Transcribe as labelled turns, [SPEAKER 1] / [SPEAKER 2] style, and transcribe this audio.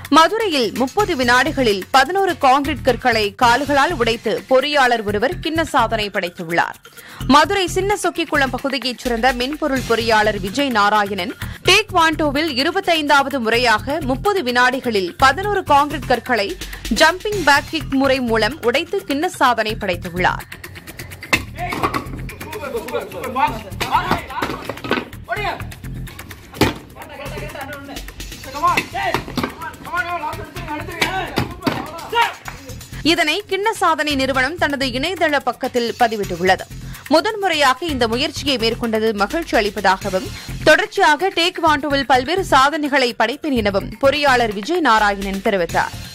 [SPEAKER 1] மதுரையில் முப்பது வினாடிகளில் பதினோரு கான்கிரீட் கற்களை கால்களால் உடைத்து பொறியாளர் ஒருவர் கிண்ண சாதனை படைத்துள்ளார் மதுரை சின்ன சொக்கிக்குளம் பகுதியைச் சேர்ந்த மென்பொருள் பொறியாளர் விஜய் நாராயணன் டேக் வாண்டோவில் இருபத்தைந்தாவது முறையாக முப்பது வினாடிகளில் பதினோரு கான்கிரீட் கற்களை ஜம்பிங் பேக் கிக் முறை மூலம் உடைத்து கிண்ண சாதனை படைத்துள்ளார் இதனை கிண்ண சாதனை நிறுவனம் தனது இணையதள பக்கத்தில் பதிவிட்டுள்ளது முதன்முறையாக இந்த முயற்சியை மேற்கொண்டது மகிழ்ச்சி அளிப்பதாகவும் தொடர்ச்சியாக டேக் வாண்டோவில் பல்வேறு சாதனைகளை படைப்பேன் எனவும் பொறியாளர் விஜய் நாராயணன் தெரிவித்தார்